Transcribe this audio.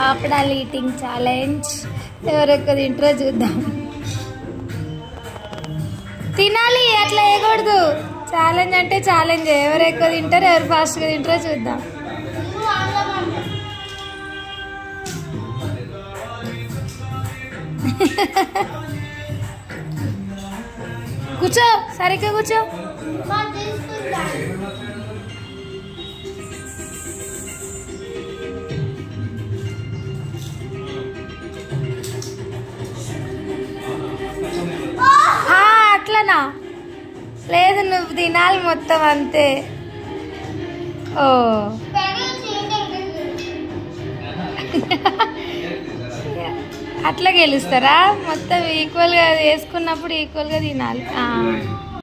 పాపడాలు eating challenge ఎవరెక్కువ తింటారో చూద్దాం తినాలి అట్లా వేయకూడదు ఛాలెంజ్ అంటే ఛాలెంజ్ ఎవరు ఎక్కువ తింటారో ఎవరు ఫాస్ట్గా తింటారో చూద్దాం కూర్చో సరిగ్గా కూర్చో ఆ, అట్లనా లేదు నువ్వు తినాలి మొత్తం అంతే ఓ అట్లా గెలుస్తారా మొత్తం ఈక్వల్గా వేసుకున్నప్పుడు ఈక్వల్గా తినాలి ఆ.